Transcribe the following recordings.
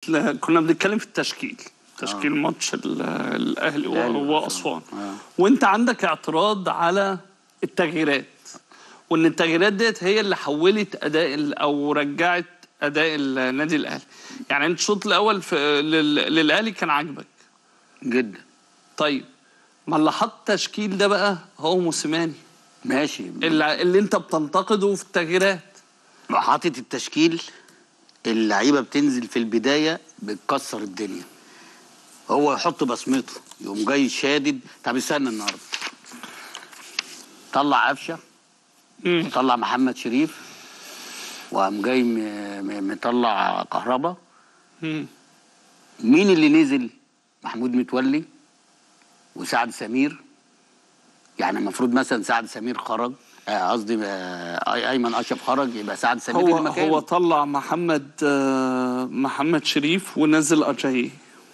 ل- كنا بنتكلم في التشكيل تشكيل ماتش ال- الاهلي و- الأهلي واسوان آه. وانت عندك اعتراض على التغييرات وان التغييرات ديت هي اللي حولت اداء ال- او رجعت اداء النادي الاهلي يعني انت الشوط الاول في لل- للاهلي كان عاجبك جدا طيب ما اللي حط التشكيل ده بقى هو موسيماني ماشي اللي, اللي انت بتنتقده في التغييرات حاطط التشكيل اللعيبه بتنزل في البدايه بتكسر الدنيا هو يحط بصمته يقوم جاي شادد طب استنى النهارده طلع قفشه مم. طلع محمد شريف وقام جاي م- م- مطلع كهربا مم. مين اللي نزل محمود متولي وسعد سمير يعني المفروض مثلا سعد سمير خرج آه، قصدي آه، أي- ايمن اشرف خرج يبقى سعد سمير هو اللي مكانه هو طلع محمد آه، محمد شريف ونزل اجاي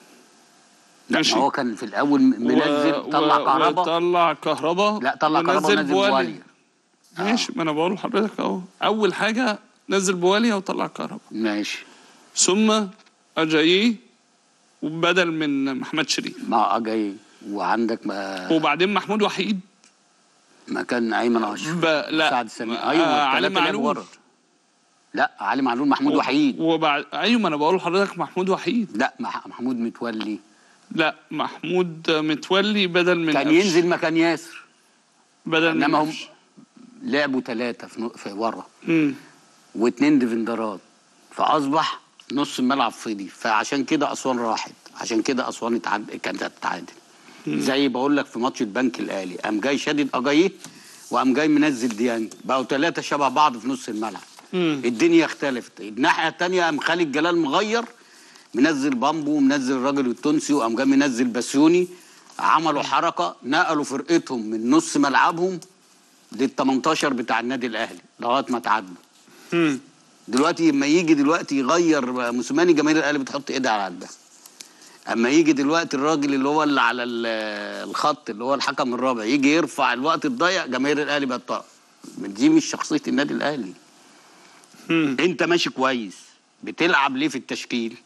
لا ما هو كان في الاول م- منزل طلع كهربا طلع كهربا لا طلع كهربا ونزل بواليا ماشي ما انا بقول لحضرتك اهو اول حاجه نزل بواليا وطلع كهربا ماشي ثم اجاي وبدل من محمد شريف ما جاي وعندك ما وبعدين محمود وحيد مكان ايمن اشرف ب... لا سعد سمير آه، ايوه علي الثلاثه لعبوا معلول ورا لا علي معلول محمود وحيد وبعد ايوه ما انا بقول لحضرتك محمود وحيد لا مح- محمود متولي لا محمود متولي بدل من كان قفش. ينزل مكان ياسر بدل من انما هم قفش. لعبوا ثلاثه في, نو- في ورا مم. واثنين ديفندرات فاصبح نص الملعب فضي فعشان كده اسوان راحت عشان كده اسوان اتعد... كانت هتتعادل زي بقول لك في ماتش البنك الاهلي قام جاي شادد اجاييه وقام جاي منزل ديانج بقوا ثلاثه شبه بعض في نص الملعب مم. الدنيا اختلفت الناحيه الثانيه قام خالد جلال مغير منزل بامبو ومنزل الراجل التونسي وقام جاي منزل بسيوني عملوا حركه نقلوا فرقتهم من نص ملعبهم لل 18 بتاع النادي الاهلي لغايه ما تعادلوا مم. دلوقتي لما يجي دلوقتي يغير موسيماني جماهير الاهلي بتحط ايدها على قلبها اما يجي دلوقتي الراجل اللي هو اللي على ال- الخط اللي هو الحكم الرابع يجي يرفع الوقت الضيق جماهير الاهلي بقت طاقة. دي مش شخصيه النادي الاهلي مم. انت ماشي كويس بتلعب ليه في التشكيل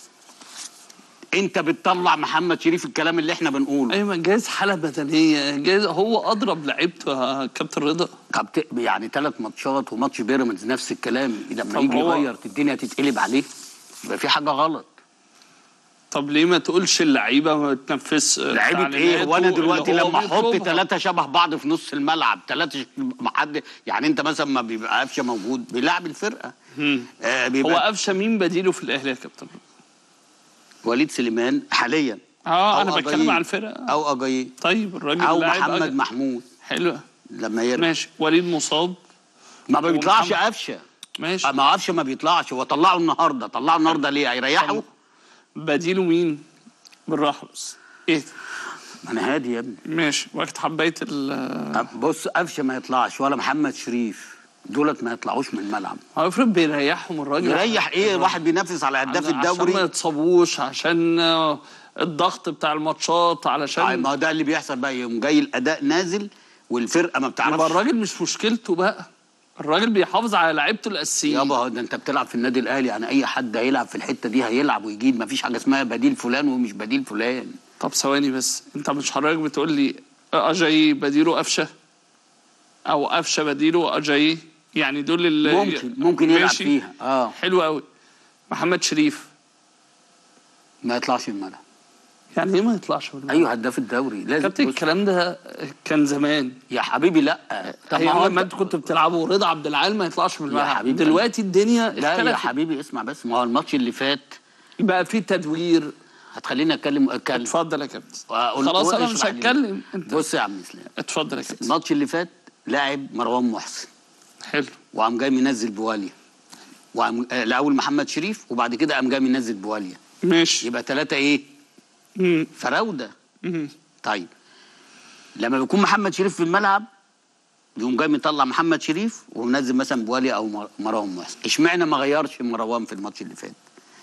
انت بتطلع محمد شريف الكلام اللي احنا بنقوله ايوه جايز حاله بدنيه جايز هو اضرب لعيبته يا كابتن رضا كابت- يعني ثلاث ماتشات وماتش بيراميدز نفس الكلام لما طب يجي هو- يغير الدنيا تتقلب عليه يبقى في حاجه غلط طب ليه ما تقولش اللعيبه ما تنفذش لعيبه ايه وانا تعليماته دلوقتي اللي هو لما احط بيطلبها؟ ثلاثه شبه بعض في نص الملعب ثلاثه ما حد يعني انت مثلا ما بيبقى قفشه موجود بيلعب الفرقه مم. آه هو بيبقى قفشه مين بديله في الاهلي يا كابتن رضا؟ وليد سليمان حاليا اه أو انا بتكلم أجاييه. على الفرقه او اجاييه طيب الراجل او لاعب محمد أج- محمود حلو لما يرجع ماشي وليد مصاب ما بيطلعش ومحمد- قفشه ماشي ما قفشه ما بيطلعش هو طلعه النهارده طلعه النهارده ليه هيريحه بديله مين بالراحه بس ايه ما انا هادي يا ابني ماشي وقت حبيت ال بص قفشه ما يطلعش ولا محمد شريف دولت ما يطلعوش من الملعب هو افرض بيريحهم الراجل يريح ايه واحد بينافس على هداف عشان ما الدوري يتصابوش عشان آه، الضغط بتاع الماتشات طيب علشان ما هو ده اللي بيحصل بقى يوم جاي الاداء نازل والفرقه ما يبقى بتعرفش الراجل مش مشكلته بقى الراجل بيحافظ على لعيبته الاساسيه يابا هو ده انت بتلعب في النادي الاهلي يعني اي حد هيلعب في الحته دي هيلعب ويجيب ما فيش حاجه اسمها بديل فلان ومش بديل فلان طب ثواني بس انت مش حضرتك بتقول لي اجاي بديله قفشه او قفشه بديله اجاي يعني دول اللي ممكن ممكن يلعب ماشي. فيها اه حلو قوي محمد شريف ما يطلعش من الملعب يعني ايه ما يطلعش من الملعب؟ ايوه هداف الدوري لازم كابتن بص- الكلام ده كان زمان يا حبيبي لا طب ما ايام هو لما انت- انتوا كنتوا بتلعبوا رضا عبد العال ما يطلعش من يا الملعب حبيبي دلوقتي الدنيا لا يا اختلفت حبيبي اسمع بس ما هو الماتش اللي فات بقى في تدوير هتخليني اتكلم اتكلم اتفضل يا كابتن وأقول- خلاص انا مش واشرح لي. هتكلم انت بص يا عم اسلام اتفضل يا كابتن الماتش اللي فات لاعب مروان محسن حلو وقام جاي منزل بواليا وقام آه، الاول محمد شريف وبعد كده قام جاي منزل بواليا ماشي يبقى ثلاثه ايه مم. فراوده مم. طيب لما بيكون محمد شريف في الملعب يقوم جاي مطلع محمد شريف ومنزل مثلا بواليا او مر- مروان محسن اشمعنى ما غيرش مروان في الماتش اللي فات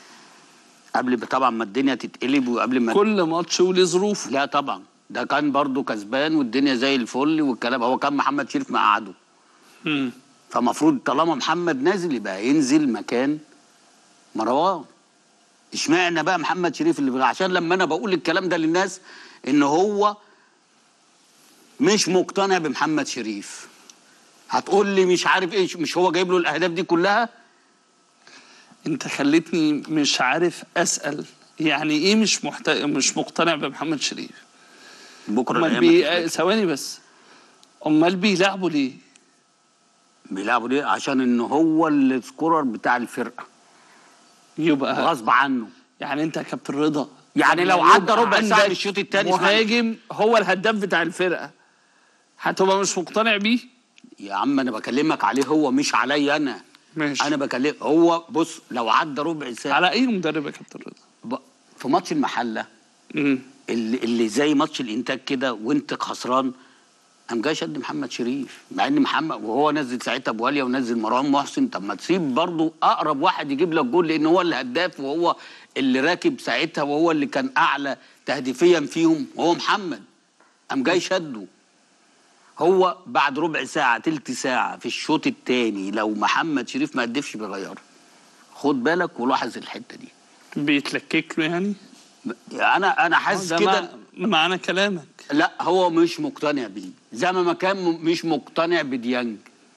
قبل ب- طبعا ما الدنيا تتقلب وقبل ما كل ماتش وليه ظروفه لا طبعا ده كان برضه كسبان والدنيا زي الفل والكلام هو كان محمد شريف مقعده مم. فمفروض طالما محمد نازل يبقى ينزل مكان مروان اشمعنى بقى محمد شريف اللي بيغير عشان لما انا بقول الكلام ده للناس ان هو مش مقتنع بمحمد شريف هتقول لي مش عارف ايه مش هو جايب له الاهداف دي كلها انت خليتني مش عارف اسال يعني ايه مش محت... مش مقتنع بمحمد شريف بكره امال الأيام بي... هتثبت. ثواني بس امال بيلعبوا ليه بيلعبوا ليه عشان ان هو السكورر بتاع الفرقه يبقى غصب عنه يعني انت يا كابتن رضا يعني لما لو عدى يبقى ربع ساعة عندك من الشوط التاني مهاجم هو الهداف بتاع الفرقه هتبقى مش مقتنع بيه يا عم انا بكلمك عليه هو مش عليا انا ماشي انا بكلم هو بص لو عدى ربع ساعه على اي مدرب يا كابتن رضا ب- في ماتش المحله مم. اللي, اللي زي ماتش الانتاج كده وانت خسران قام جاي شد محمد شريف مع ان محمد وهو نزل ساعتها ابو عليا ونزل مروان محسن طب ما تسيب برضه اقرب واحد يجيب لك جول لان هو الهداف وهو اللي راكب ساعتها وهو اللي كان اعلى تهديفيا فيهم وهو محمد قام جاي شده هو بعد ربع ساعه تلت ساعه في الشوط الثاني لو محمد شريف ما قدفش بيغيره خد بالك ولاحظ الحته دي بيتلكك له يعني انا انا حاسس ده كده مع- معنى كلامك لا هو مش مقتنع بيه زي ما ما كان م- مش مقتنع بديانج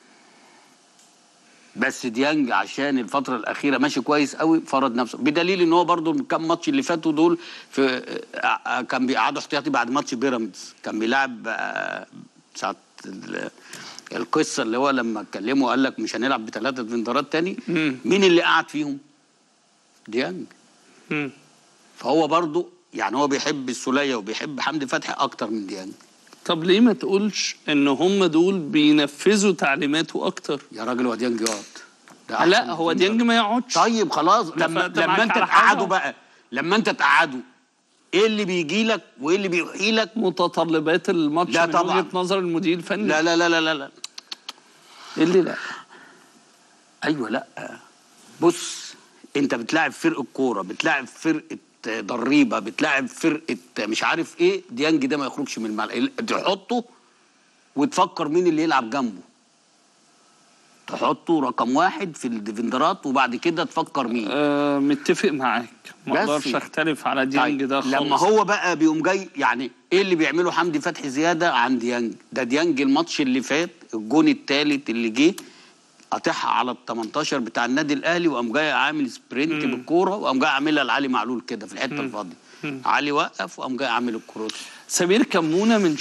بس ديانج عشان الفترة الأخيرة ماشي كويس قوي فرض نفسه بدليل إن هو برضو الكام ماتش اللي فاتوا دول في آه، آه، كان بيقعدوا احتياطي بعد ماتش بيراميدز كان بيلعب آه، ساعة ال- القصة اللي هو لما اتكلموا قال لك مش هنلعب بثلاثة فندرات تاني مم. مين اللي قعد فيهم؟ ديانج مم. فهو برضو يعني هو بيحب السولية وبيحب حمدي فتحي أكتر من ديانج طب ليه ما تقولش ان هم دول بينفذوا تعليماته اكتر يا راجل هو ديانج يقعد ده أحسن لا هو من ديانج ما يقعدش طيب خلاص لما اتفقت معاك لما انت على حاجة. تقعده بقى لما انت تقعده ايه اللي بيجي لك وايه اللي بيوحي لك متطلبات الماتش لا من طبعاً. وجهه نظر المدير الفني لا لا لا لا لا, لا. إيه اللي لا ايوه لا بص انت بتلاعب فرقه كوره بتلاعب فرقه ضريبه بتلاعب فرقه مش عارف ايه ديانج ده ما يخرجش من الملعب تحطه وتفكر مين اللي يلعب جنبه تحطه رقم واحد في الديفندرات وبعد كده تفكر مين آه متفق معاك ما بس. اقدرش اختلف على ديانج طيب، ده خالص لما هو بقى بيقوم جاي يعني ايه اللي بيعمله حمدي فتحي زياده عن ديانج ده ديانج الماتش اللي فات الجون الثالث اللي جه قاطعها على ال 18 بتاع النادي الاهلي وقام جاي عامل سبرنت بالكوره وقام جاي عاملها لعلي معلول كده في الحته الفاضيه علي وقف وقام جاي عامل الكروس سمير كمونه من